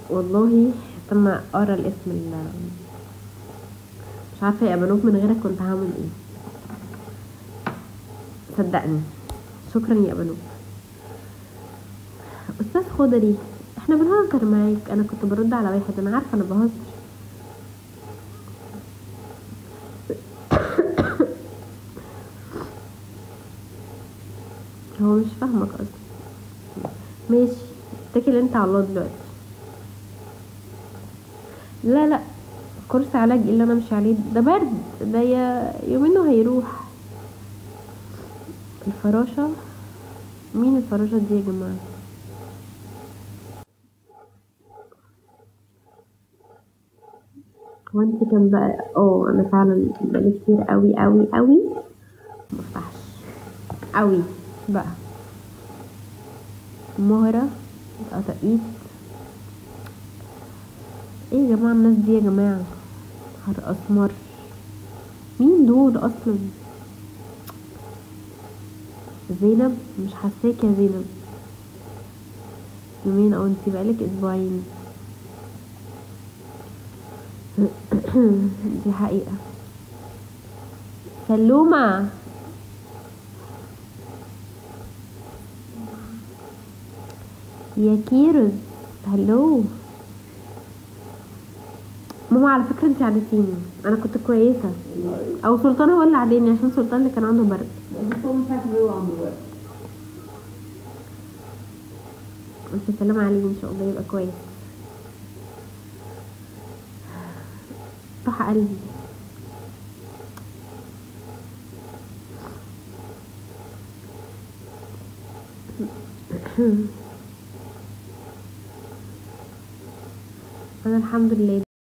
والله استنى اقرا الاسم ال مش عارفه يا بنوب من غيرك كنت هعمل ايه صدقني شكرا يا بنوب استاذ خضري احنا بنهزر معاك انا كنت برد على واحد انا عارفه انا بهزر هو مش فاهمك اصلا ماشي اتكل انت على الله دلوقتي لا لا كورس علاج ايه اللي انا مش عليه ده برد ده يا يومين وهيروح الفراشة مين الفراشة دي يا جماعة هو انت كان بقى اه انا فعلا بقالي كتير قوي قوي قوي مفتحش قوي بقى مهرة قطقيت ايه يا جماعة الناس دي يا جماعة نهار اسمر مين دول اصلا زينب مش حاساك يا زينب يومين او انتي بقالك اسبوعين دي حقيقة سلومة يا كيروز هلو ماما على فكرة انتي عدتيني انا كنت كويسة او سلطان هو اللي عداني عشان سلطان اللي كان عنده برد بس هو مش عارف ايه عنده بقى قلت سلام عليه ان شاء الله يبقى كويس راح قلبي انا الحمد لله